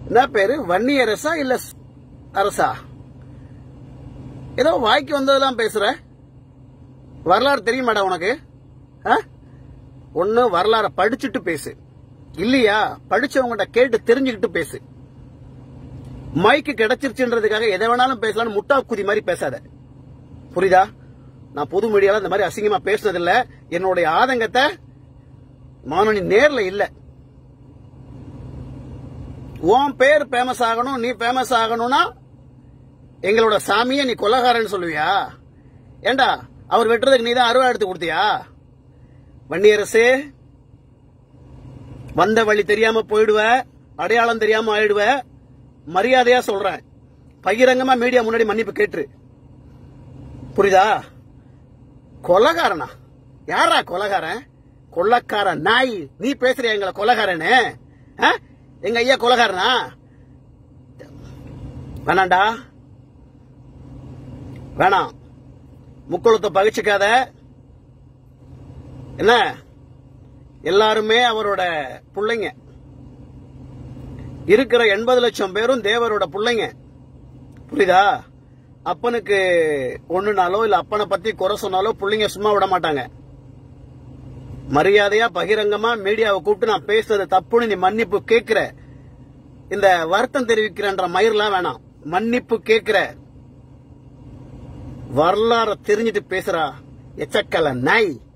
என்ன பேரு வன்னி அரசா இல்ல ஸ்- அரசா ஏதோ வாய்க்கு வந்ததெல்லாம் பேசுற வரலாறு தெரியுமாடா உனக்கு ஆ? ஒண்ணு வரலாற படிச்சுட்டு பேசு இல்லையா படிச்சவங்ககிட்ட கேட்டு தெரிஞ்சுக்கிட்டு பேசு மைக்கு கிடைச்சிருச்சுன்றதுக்காக எதை வேணாலும் பேசலாம்னு முட்டா குதி மாதிரி பேசாத புரியுதா நான் பொது மீடியால இந்த மாதிரி அசிங்கமா பேசுனதில்ல என்னுடைய ஆதங்கத்தை மானனி நேர்ல இல்ல உன் பேர் ஃபேமஸ் ஆகணும் நீ ஃபேமஸ் ஆகணும்னா எங்களோட சாமியை நீ கொலகாரன்னு சொல்லுவியா ஏண்டா அவர் வெட்டுறதுக்கு நீ தான் அருவா எடுத்து கொடுத்தியா வன்னியரசே வந்த வழி தெரியாம போயிடுவ அடையாளம் தெரியாம ஆயிடுவ மரியாதையா சொல்றேன் பகிரங்கமா மீடியா முன்னாடி மன்னிப்பு கேட்டுரு புரியுதா கொலகாரனா யாரா கொலகாரன் கொள்ளக்கார நாய் நீ பேசுறிய எங்களை கொலகாரனு ஆ? எங்க ஐயா கொலகாரனா வேணாண்டா வேணாம் முக்குளத்தை பகிச்சுக்காத என்ன எல்லாருமே அவரோட பிள்ளைங்க இருக்கிற எண்பது லட்சம் பேரும் தேவரோட பிள்ளைங்க புரியுதா அப்பனுக்கு ஒண்ணுனாலோ இல்ல அப்பனை பத்தி குறை சொன்னாலோ பிள்ளைங்க சும்மா விட மாட்டாங்க மரியாதையா பகிரங்கமா மீடியாவை கூப்பிட்டு நான் பேசுறது தப்புன்னு நீ மன்னிப்பு கேக்குற இந்த வருத்தம் தெரிவிக்கிறன்ற மயிரெல்லாம் வேணாம் மன்னிப்பு கேக்குற வரலாற தெரிஞ்சுட்டு பேசுறா எச்சக்கல நாய்